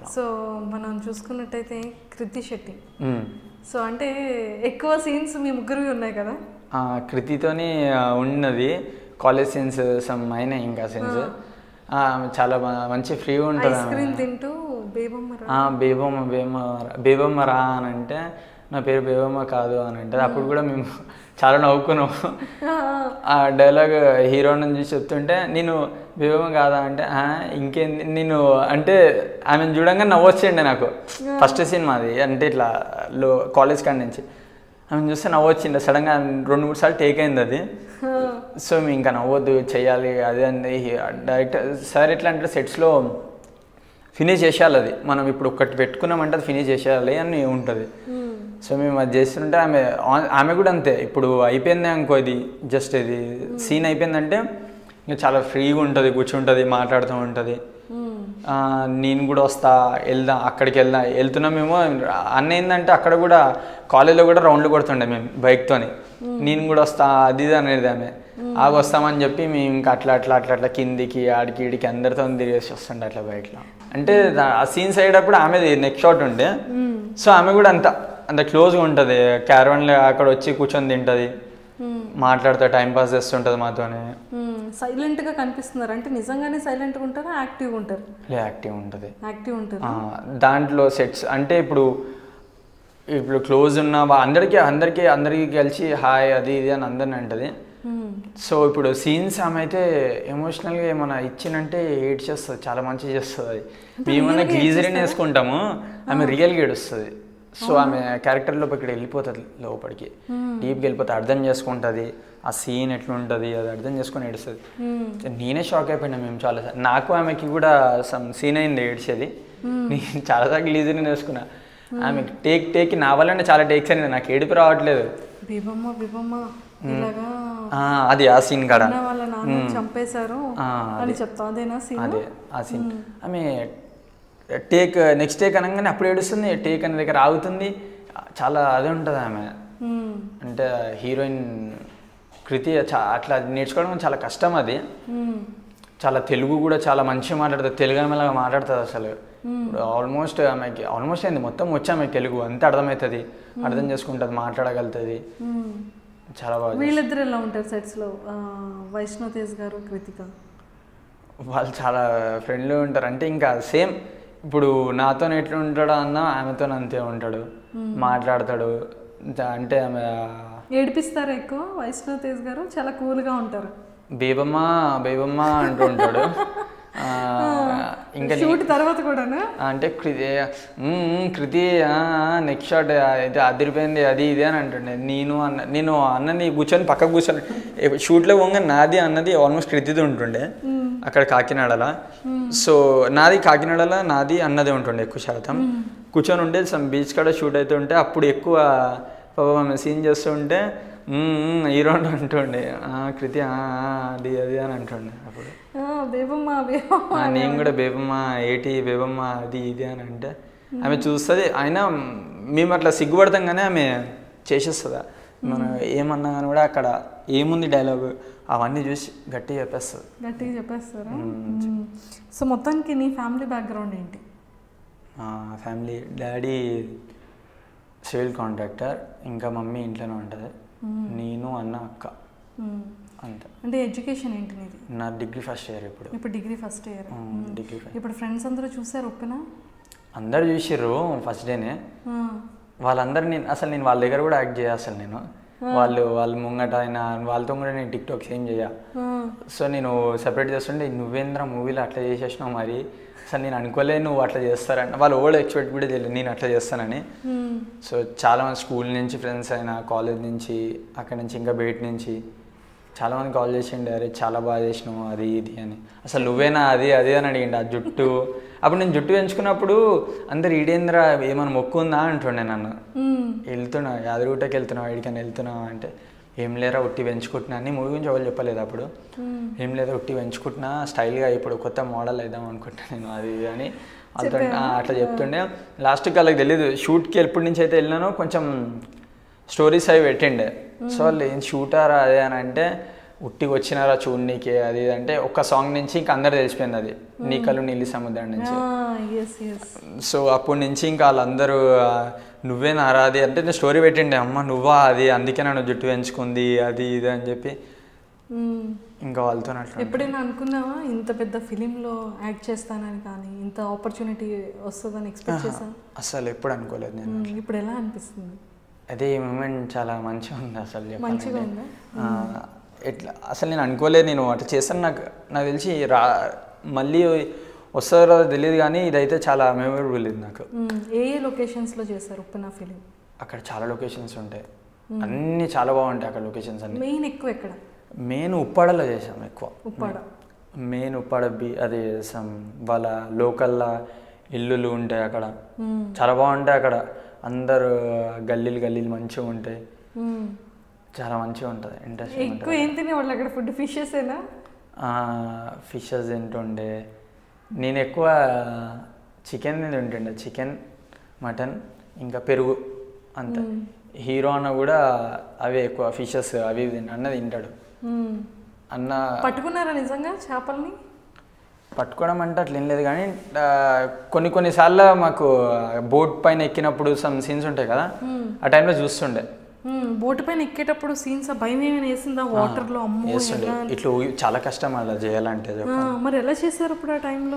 అట్లా సో మనం చూసుకున్నట్టయితే కృతి శెట్టి మ్మ్. సో అంటే ఎక్కువ సీన్స్ మీ ముగ్గురు ఉన్నాయి కదా ఆ, కృతితోని ఆ, ఉన్నది కాలేజ్ సీన్స్ సమ్ అయినాయి ఇంకా సీన్స్ చాలా మ- మంచి ఫ్రీగా ఉంటుంది ఐస్ ఆమె. క్రీమ్ తింటూ బేబమ్మ రా ఆ, బేబమ్మ బేబమ్మ బేబమ్మ రా అని అంటే నా పేరు బేబమ్మ కాదు అని అంటే అప్పుడు కూడా మేము చాలా నవ్వుకున్నాం ఆ డైలాగ్ హీరో నుంచి చెప్తుంటే నేను బేబమ్మ కాదా అంటే "ఆ, ఇంకేంది నేను అంటే ఆమెను చూడంగా నవ్వొచ్చిండే నాకు ఫస్ట్ సినిమాది అంటే ఇట్లా లో కాలేజ్ కాడి నుంచి ఆమెను చూస్తే నవ్వొచ్చిండే సడన్గా రెండు మూడు సార్లు టేక్ అయింది అది సో మేము ఇంకా నవ్వద్దు చెయ్యాలి అదే అంది డైరెక్టర్ సార్ ఎట్లా అంటే సెట్స్లో ఫినిష్ చేసేయాలి అది మనం ఇప్పుడు ఒక్కటి పెట్టుకున్నామంటే అది ఫినిష్ చేసేయాలి అని ఉంటుంది సో మేము అది చేస్తుంటే ఆమె ఆ- ఆమె కూడా అంతే ఇప్పుడు అయిపోయింది అనుకో ఇది జస్ట్ ఇది సీన్ అయిపోయిందంటే ఇంకా చాలా ఫ్రీగా ఉంటుంది కూర్చుంటుంది మాట్లాడుతూ ఉంటుంది ఆ, నేను కూడా వస్తా వెళ్దాం అక్కడికి వెళ్దాం వెళ్తున్నామేమో అన్న ఏంటంటే అక్కడ కూడా కాలేజ్లో కూడా రౌండ్లు కొడుతుండే మేము బైక్తోని నేను కూడా వస్తా అది ఇది అనేది ఆమె ఆగి వస్తామని చెప్పి మేము ఇంకా అట్లా అట్లా అట్లా అట్లా కిందికి ఆడికి ఈడికి అందరితో తిరిగేసి వస్తుండే అట్లా బైక్లో అంటే దా- ఆ సీన్స్ అయ్యేటప్పుడు ఆమెది నెక్స్ట్ షాట్ ఉండే సో ఆమె కూడా అంత అంత క్లోజ్గా ఉంటుంది క్యారవన్లో అక్కడ వచ్చి కూర్చొని తింటుంది మాట్లాడుతూ టైం పాస్ చేస్తుంటుంది మాతోనే సైలెంట్ గా కనిపిస్తున్నారు అంటే నిజంగానే సైలెంట్ గా ఉంటారా యాక్టివ్ గా ఉంటారు యాక్టివ్ ఉంటుంది యాక్టివ్ ఉంటారు ఆ, దాంట్లో సెట్స్ అంటే ఇప్పుడు ఇప్పుడు క్లోజ్ ఉన్న వా- అందరికీ అందరికీ అందరికీ కలిసి హాయ్ అది ఇది అని అందరిని అంటది సో ఇప్పుడు సీన్స్ ఆమె అయితే ఎమోషనల్గా ఏమైనా ఇచ్చినంటే ఏడ్ చేస్తుంది చాలా మంచిగా చేస్తుంది అది మేమన్నా గ్లీజరిన్ వేసుకుంటాము ఆమె రియల్గా ఏడుస్తుంది సో ఆమె క్యారెక్టర్ లోపలికి ఇక్కడ వెళ్ళిపోతుంది లోపలికి డీప్గా వెళ్ళిపోతే అర్థం చేసుకుంటుంది ఆ సీన్ ఎట్లుంటుంది అది అర్థం చేసుకొని ఏడుస్తుంది నేనే షాక్ అయిపోయినా మేము చాలా నాకు ఆమెకి కూడా సమ్ సీన్ అయింది ఏడ్చేది నేను చాలాసార్లు గ్లీజరిన్ వేసుకున్నా ఆమె టేక్ టేక్ నా వల్లనే చాలా టేక్స్ అయింది నాకు ఏడుపు రావట్లేదు బీబమ్మ బీబమ్మ ఇలాగా ఆ, అది ఆ సీన్ కాడ అన్న వాళ్ళ నాన్న చంపేశారు ఆ, అని చెప్తా అదేనా సీన్ అదే ఆ సీన్ ఆమె టేక్ నెక్స్ట్ టేక్ అనగానే అప్పుడు ఏడుస్తుంది టేక్ అనే దగ్గర ఆగుతుంది చాలా అదే ఉంటుంది ఆమె అంటే హీరోయిన్ కృతి చా- అట్లా నేర్చుకోవడం చాలా కష్టం అది చాలా తెలుగు కూడా చాలా మంచిగా మాట్లాడుతుంది తెలుగు ఆమెలాగా మాట్లాడుతుంది అసలు ఆల్మోస్ట్ ఆమెకి ఆల్మోస్ట్ అయింది మొత్తం వచ్చి ఆమెకి తెలుగు అంతా అర్థమవుతుంది అర్థం చేసుకుంటుంది మాట్లాడగలుగుతుంది చాలా బాగా వీళ్ళిద్దరు ఎలా ఉంటారు సెట్స్ లో ఆ, వైష్ణవ్ తేజ్ గారు కృతిక వాళ్ళు చాలా ఫ్రెండ్లీ ఉంటారు అంటే ఇంకా సేమ్ ఇప్పుడు నాతో ఎట్లా ఉంటాడో అన్న ఆమెతో అంతే ఉంటాడు మాట్లాడతాడు ఇంకా అంటే ఆమె ఏడిపిస్తారా ఎక్కువ వైష్ణవ్ తేజ్ గారు చాలా కూల్ గా ఉంటారు బేబమ్మ బేబమ్మ అంటూ ఉంటాడు ఆ, ఇంకా నీ- షూట్ తర్వాత కూడానా అంటే కృతి "మ్మ్, మ్మ్, కృతి నెక్స్ట్ షాట్ అయితే అదిరిపోయింది అది ఇది అని అంటుండే నేను అన్న నేను అన్నని కూర్చొని పక్కకు కూర్చొని ఏ- షూట్లో పోగా నాది అన్నది ఆల్మోస్ట్ కృతిది ఉంటుండే అక్కడ కాకినాడలో సో నాది కాకినాడలో నాది అన్నది ఉంటుండే ఎక్కువ శాతం కూర్చొని ఉంటే సమ్ బీచ్ కాడ షూట్ అయితే ఉంటే అప్పుడు ఎక్కువ పాపం సీన్ చేస్తూ ఉంటే హీరో అంటుండే "ఆ, కృతి ఆ, ఆ, అది అది అని అంటుండే అప్పుడు ఆ, బేబమ్మ బేబమ్మ ఆ, నేను కూడా బేబమ్మ ఏటి బేబమ్మ అది ఇది అని అంటే ఆమె చూస్తుంది అయినా మేము అట్లా సిగ్గుపడతాం కానీ ఆమె చేసేస్తుందా మనం ఏమన్నా కానీ కూడా అక్కడ ఏముంది డైలాగ్ అవన్నీ చూసి గట్టిగా చెప్పేస్తుంది గట్టిగా చెప్పేస్తారా మ్మ్. సో మొత్తానికి నీ ఫ్యామిలీ బ్యాక్గ్రౌండ్ ఏంటి మా ఫ్యామిలీ డాడీ సివిల్ కాంట్రాక్టర్ ఇంకా మమ్మీ ఇంట్లోనే ఉంటుంది నేను అన్న అక్క మ్మ్. అంతే అంటే ఎడ్యుకేషన్ ఏంటి నీది నా డిగ్రీ ఫస్ట్ ఇయర్ ఇప్పుడు ఇప్పుడు డిగ్రీ ఫస్ట్ ఇయర్ డిగ్రీ ఇప్పుడు ఫ్రెండ్స్ అందరూ చూసారు ఒప్పినా అందరు చూసిర్రు ఫస్ట్ డేనే వాళ్ళందరూ నేను అసలు నేను వాళ్ళ దగ్గర కూడా యాక్ట్ చేయ అసలు నేను వాళ్ళు వాళ్ళ ముంగట అయినా వాళ్ళతో కూడా నేను టిక్ టాక్స్ ఏం చేయ సో నేను సెపరేట్ చేస్తుంటే నువ్వేంద్ర మూవీలో అట్లా చేసేసినావు మరి అసలు నేను అనుకోలే నువ్వు అట్లా చేస్తారని వాళ్ళు ఓల్డ్ ఎక్స్పెక్ట్ కూడా చేయలేదు నేను అట్లా చేస్తానని సో చాలా మంది స్కూల్ నుంచి ఫ్రెండ్స్ అయినా కాలేజ్ నుంచి అక్కడ నుంచి ఇంకా బయట నుంచి చాలా మంది కాల్ చేసిండే అరే చాలా బాగా చేసినావు అది ఇది అని అసలు నువ్వేనా అది అది అని అడిగిండు ఆ జుట్టు అప్పుడు నేను జుట్టు పెంచుకున్నప్పుడు అందరు ఈడేంద్ర ఏమైనా మొక్కు ఉందా అంటుండే నన్ను వెళ్తున్నా యాదగిరిగుట్టకి వెళ్తున్నావు ఎడికని వెళ్తున్నావు అంటే ఏం లేరా ఉట్టి పెంచుకుంటున్నా అని మూవీ గురించి ఎవరు చెప్పలేదు అప్పుడు ఏం లేదా ఉట్టి పెంచుకుంటున్నా స్టైల్గా ఇప్పుడు కొత్త మోడల్ అయిద్దాం అనుకుంటా నేను అది ఇది అని వాళ్ళతో ఆ, అట్లా చెప్తుండే లాస్ట్కి వాళ్ళకి తెలియదు షూట్కి ఎప్పటి నుంచి అయితే వెళ్ళినానో కొంచెం స్టోరీస్ అవి పెట్టిండే సో వాళ్ళు ఏం షూటారా అదే అని అంటే ఉట్టికి వచ్చినారా చూడనీకే అది ఇది అంటే ఒక్క సాంగ్ నుంచి ఇంకా అందరు తెలిసిపోయింది అది నీ కళ్ళు నీలి సముద్రం నుంచి ఎస్ ఎస్ సో అప్పటి నుంచి ఇంకా వాళ్ళందరూ ఆ, నువ్వే నారాది అంటే నేను స్టోరీ పెట్టిండే అమ్మ నువ్వా అది అందుకే నన్ను జుట్టు పెంచుకుంది అది ఇది అని చెప్పి ఇంకా వాళ్ళతో అట్లా ఎప్పుడైనా అనుకున్నావా ఇంత పెద్ద ఫిలింలో యాక్ట్ చేస్తానని కానీ ఇంత ఆపర్చునిటీ వస్తుందని ఎక్స్పెక్ట్ చేశాను అసలు ఎప్పుడు అనుకోలేదు నేను ఇప్పుడు ఎలా అనిపిస్తుంది అదే ఈ మూమెంట్ చాలా మంచిగా ఉంది అసలు చెప్పాలంటే. మంచిగా ఉందా? ఆ, ఎట్లా అసలు నేను అనుకోలేదు నేను అట్లా చేస్తాను నాకు నాకు తెలిసి రా మళ్ళీ వస్తుందో రాదో తెలియదు కానీ ఇదైతే చాలా మెమొరబుల్ ఇది నాకు మ్మ్. ఏ ఏ లొకేషన్స్లో చేశారు ఉప్పెన ఫిలిం అక్కడ చాలా లొకేషన్స్ ఉంటాయి అన్నీ చాలా బాగుంటాయి అక్కడ లొకేషన్స్ అన్ని మెయిన్ ఎక్కువ ఎక్కడ మెయిన్ ఉప్పాడలో చేసాం ఎక్కువ ఉప్పాడ మెయిన్ ఉప్పాడ బి అది చేసాం వాళ్ళ లోకల్లా ఇల్లులు ఉంటాయి అక్కడ మ్మ్. చాలా బాగుంటాయి అక్కడ అందరు గల్లీలు గల్లీలు మంచిగా ఉంటాయి మ్మ్. చాలా మంచిగా ఉంటుంది ఇంట్రెస్టింగ్ ఎక్కువ ఏం తినేవాళ్ళు అక్కడ ఫుడ్ ఫిషెస్ ఏనా ఫిషెస్ తింటుండే నేను ఎక్కువ చికెన్ తింటుండే చికెన్ మటన్ ఇంకా పెరుగు అంతే హీరో అన్న కూడా అవే ఎక్కువ ఫిషెస్ అవి ఇవి తింటా అన్న తింటాడు మ్మ్. అన్న పట్టుకున్నారా నిజంగా చేపల్ని పట్టుకోవడం అంటే అట్లా ఏం లేదు కానీ ఆ, కొన్ని కొన్నిసార్లు మాకు బోట్ పైన ఎక్కినప్పుడు సమ్ సీన్స్ ఉంటాయి కదా ఆ టైంలో చూస్తుండే మ్మ్. బోటు పైన ఎక్కేటప్పుడు సీన్స్ భయం ఏమైనా వేసిందా వాటర్లో అమ్మో వేస్తుండే ఎలా ఇట్లా ఊగి- చాలా కష్టం అలా చేయాలంటే చెప్పు. ఆ, మరి ఎలా చేశారు అప్పుడు ఆ టైంలో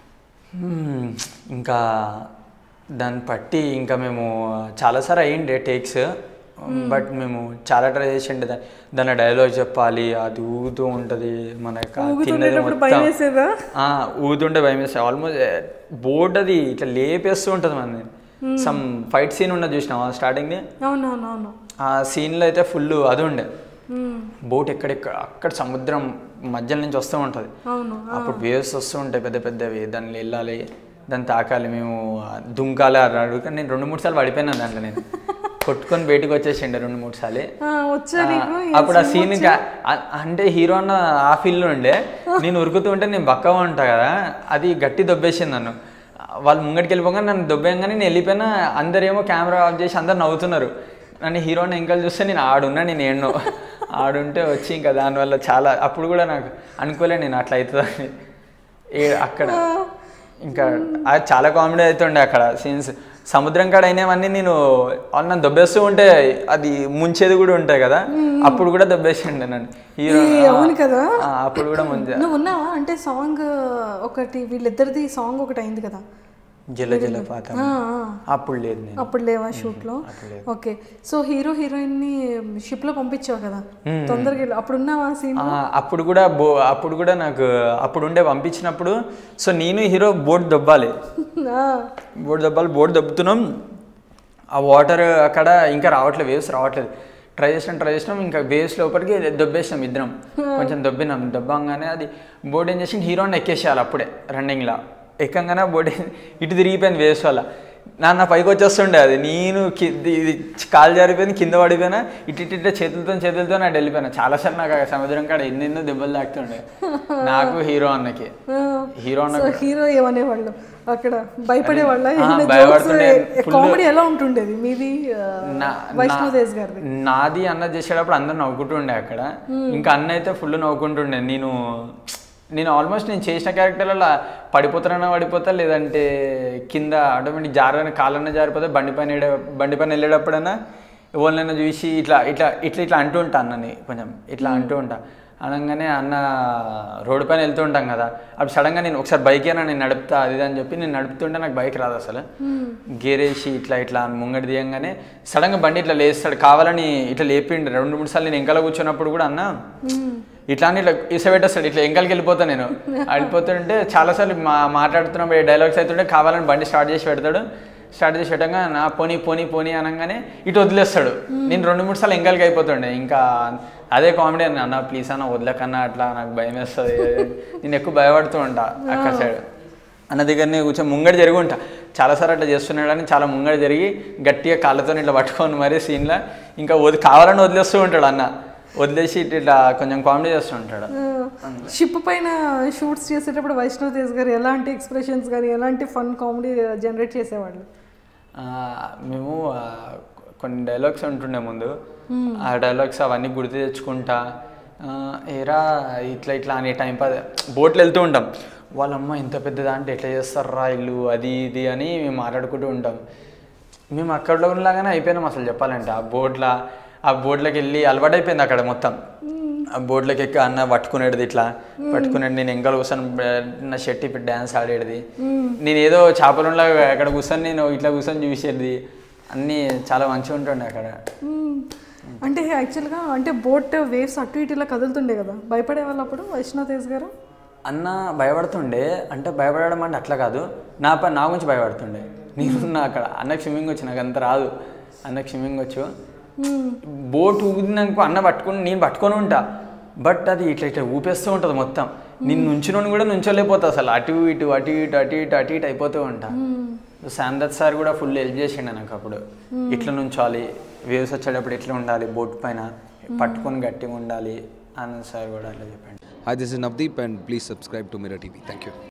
మ్మ్. ఇంకా దాన్ని బట్టి ఇంకా మేము చాలాసార్లు అయ్యిండే టేక్స్ బట్ మేము చాలా ట్రై చేసిండే దా- దాని డైలాగ్ చెప్పాలి అది ఊగుతూ ఉంటుంది మనకి ఆ తిన్నది ఊగుతుండేటప్పుడు భయం మొత్తం వేసేదా ఆ, ఊగుతుంటే భయం వేస్తాయి ఆల్మోస్ట్ బోర్డ్ అది ఇట్లా లేపేస్తూ ఉంటుంది మన సమ్ ఫైట్ సీన్ ఉన్నది చూసినావా స్టార్టింగ్ది అవునవునవును ఆ సీన్లో అయితే ఫుల్ అది ఉండే మ్మ్. బోట్ ఎక్కడెక్కడ అక్కడ సముద్రం మధ్య నుంచి వస్తూ ఉంటుంది అవును అప్పుడు వేవ్స్ వస్తూ ఉంటాయి పెద్ద పెద్దవి దాన్ని వెళ్ళాలి దాన్ని తాకాలి మేము దుంకాలి అని అడుగుతా నేను రెండు మూడు సార్లు పడిపోయినాను దాంట్లో నేను కొట్టుకొని బయటకు వచ్చేసిండే రెండు మూడు సార్లు ఆ, వచ్చా నీకు ఏ అప్పుడు ఆ scene సీన్ వచ్చా? అంటే హీరో అన్న ఆ ఫీల్డ్ ఉండే నేను ఉరుకుతూ ఉంటే నేను బక్కగా ఉంటా కదా అది గట్టి దొబ్బేసింది నన్ను వాళ్ళు ముంగటికి వెళ్ళిపోగా నన్ను దొబ్బేయంగానే నేను వెళ్ళిపోయినా అందరేమో కెమెరా ఆఫ్ చేసి అందరు నవ్వుతున్నారు నన్ను హీరోని ఎంకలు చూస్తే నేను ఆడున్నా నేను ఏడ్నో ఆడుంటే వచ్చి ఇంకా దానివల్ల చాలా అప్పుడు కూడా నాకు అనుకోలే నేను అట్లా అవుతుందని ఏ- అక్కడ ఇంకా అది చాలా కామెడీ అవుతుండే అక్కడ సీన్స్ సముద్రం కాడ అయినవన్నీ నేను వాళ్ళు నన్ను దొబ్బేస్తూ ఉంటే అది ముంచేది కూడా ఉంటాయి కదా అప్పుడు కూడా దొబ్బేసిండే నన్ను హీరో ఏ, అవును కదా ఆ, అప్పుడు కూడా ముంచే నువ్వు ఉన్నావా అంటే సాంగ్ ఒకటి వీళ్ళిద్దరిది సాంగ్ ఒకటి అయింది కదా జల జలపాతం ఆ, ఆ. అప్పుడు లేదు నేను అప్పుడు లేవా షూట్ లో ఓకే సో హీరో హీరోయిన్ ని షిప్ లో పంపించావు కదా తొందరగా వెళ్ళు. అప్పుడు ఉన్నావా సీన్ ఆ, అప్పుడు కూడా బో అప్పుడు కూడా నాకు అప్పుడు ఉండే పంపించినప్పుడు సో నేను హీరో బోట్ దొబ్బాలి బోట్ దబ్బాలి బోట్ దబ్బుతున్నాం ఆ వాటర్ అక్కడ ఇంకా రావట్లేదు వేవ్స్ రావట్లేదు ట్రై చేసినాం ట్రై చేసినాం ఇంకా వేవ్స్ లోపలికి దొబ్బేసినాం ఇద్దరం కొంచెం దొబ్బినాం దొబ్బంగానే అది బోట్ ఏం చేసి హీరోని ఎక్కేసేయాలి అప్పుడే రన్నింగ్లో ఎక్కంగానే బోట్ ఇటు తిరిగిపోయింది వేవ్స్ వల్ల నాన్న పైకి వచ్చేస్తుండే అది నేను కి- ఇది కాలు జారిపోయింది కింద పడిపోయినా ఇటు ఇటు ఇట్లా చేతులతో చేతులతో నాకు వెళ్ళిపోయినా చాలాసార్లు నాకు ఆ సముద్రం కాడ ఎన్నెన్నో దెబ్బలు తాకుతుండే నాకు హీరో అన్నకి హీరో అన్న సో హీరో ఏమనేవాళ్ళు అక్కడ భయపడేవాళ్ళ ఆ, భయపడుతుండే. Full- కామెడీ ఎలా ఉంటుండేది మీది ఆ, నా- వైష్ణవ్ నా- తేజ్ గారిది నాది అన్న చేసేటప్పుడు అందరు నవ్వుకుంటుండే అక్కడ ఇంకా అన్న అయితే ఫుల్ నవ్వుకుంటుండే నేను నేను ఆల్మోస్ట్ నేను చేసిన క్యారెక్టర్లలో పడిపోతానన్నా పడిపోతా లేదంటే కింద ఆటోమేటిక్ జారని కాలన్నా జారిపోతే బండి పైన వెళ్ళే- బండి పైన వెళ్ళేటప్పుడన్నా ఎవరినైనా చూసి ఇట్లా ఇట్లా ఇట్లా ఇట్లా అంటూ ఉంటా అన్నని కొంచెం ఇట్లా అంటూ ఉంటా అనగానే అన్న రోడ్డు పైన వెళ్తూ ఉంటాం కదా అప్పుడు సడన్గా నేను ఒకసారి బైక్ అయినా నేను నడుపుతా అది ఇది అని చెప్పి నేను నడుపుతుంటే నాకు బైక్ రాదు అసలు గేరేసి ఇట్లా ఇట్లా ముంగడి తీయంగానే సడన్గా బండి ఇట్లా లేస్తాడు కావాలని ఇట్లా లేపిండు రెండు మూడు సార్లు నేను ఎంకల కూర్చున్నప్పుడు కూడా అన్న ఇట్లా అని ఇట్లా ఇసబెట్టేస్తాడు ఇట్లా ఎంకలకి వెళ్ళిపోతా నేను వెళ్ళిపోతుంటే చాలాసార్లు మా మాట్లాడుతున్నప్పుడు డైలాగ్స్ అవుతుంటే కావాలని బండి స్టార్ట్ చేసి పెడతాడు స్టార్ట్ చేసి పెట్టంగా నా పోనీ పోనీ పోనీ అనగానే ఇటు వదిలేస్తాడు నేను రెండు మూడు సార్లు ఎంకలకి అయిపోతుండే ఇంకా అదే కామెడీ అన్న అన్న ప్లీజ్ అన్న వదిలేకన్నా అట్లా నాకు భయం వేస్తుంది నేను ఎక్కువ భయపడుతూ ఉంటా అక్కడ సైడ్ అన్న దగ్గరనే కూర్చొని ముంగడి జరిగి ఉంటా చాలాసార్లు అట్లా చేస్తున్నాడని చాలా ముంగడి జరిగి గట్టిగా కాళ్ళతో ఇట్లా పట్టుకొని మరీ సీన్లో ఇంకా వది కావాలని వదిలేస్తూ ఉంటాడు అన్న వదిలేసి ఇట్లా ఇట్లా కొంచెం కామెడీ చేస్తూ ఉంటాడు షిప్ పైన షూట్స్ చేసేటప్పుడు వైష్ణవ్ తేజ్ గారు ఎలాంటి ఎక్స్ప్రెషన్స్ కానీ ఎలాంటి ఫన్ కామెడీ జనరేట్ చేసేవాళ్ళు ఆ, మేము ఆ, కొన్ని డైలాగ్స్ ఉంటుండే ముందు ఆ డైలాగ్స్ అవన్నీ గుర్తు తెచ్చుకుంటా ఆ, ఏరా ఇట్లా ఇట్లా అనే టైం పాస్ బోట్లు వెళ్తూ ఉంటాం వాళ్ళమ్మ ఇంత పెద్దదా అంటే ఎట్లా చేస్తారా ఇల్లు అది ఇది అని మేము మాట్లాడుకుంటూ ఉంటాం మేము అక్కడలో లాగానే అయిపోయినాం అసలు చెప్పాలంటే ఆ బోట్ల ఆ బోట్లకి వెళ్ళి అలవాటు అయిపోయింది అక్కడ మొత్తం ఆ బోట్లకి ఎక్క అన్న పట్టుకునేది ఇట్లా పట్టుకునేది నేను ఎంగల్ కూర్చొని బ- నా షర్ట్ ఇప్పుడు డ్యాన్స్ ఆడేది నేను ఏదో చేపలులాగా అక్కడ కూర్చొని నేను ఇట్లా కూర్చొని చూసేది అన్నీ చాలా మంచిగా ఉంటుండే అక్కడ మ్మ్. అంటే యాక్చువల్గా అంటే బోట్ వేవ్స్ అటు ఇటు ఇలా కదులుతుండే కదా భయపడే వాళ్ళు అప్పుడు వైష్ణవ్ తేజ్ గారు అన్న భయపడుతుండే అంటే భయపడడం అంటే అట్లా కాదు నా పని నా గురించి భయపడుతుండే నేనున్నా అక్కడ అన్నకు స్విమ్మింగ్ వచ్చు నాకు అంత రాదు అన్నకు స్విమ్మింగ్ వచ్చు మ్మ్. బోట్ ఊదినాక అన్న పట్టుకుని నేను పట్టుకొని ఉంటా బట్ అది ఇట్లా ఇట్లా ఊపేస్తూ ఉంటుంది మొత్తం నేను నుంచుని కూడా నుంచోలేకపోతా అసలు అటు ఇటు అటు ఇటు అటు ఇటు అటు ఇటు అయిపోతూ ఉంటా శాందత్ సార్ కూడా ఫుల్ హెల్ప్ చేసిండు నాకు అప్పుడు ఇట్లా నుంచోవాలి వేవ్స్ వచ్చేటప్పుడు ఎట్లా ఉండాలి బోట్ పైన పట్టుకొని గట్టిగా ఉండాలి అని సార్ కూడా అట్లా చెప్పండి Hi, this is Navdeep, and please subscribe to Mirror TV. Thank you.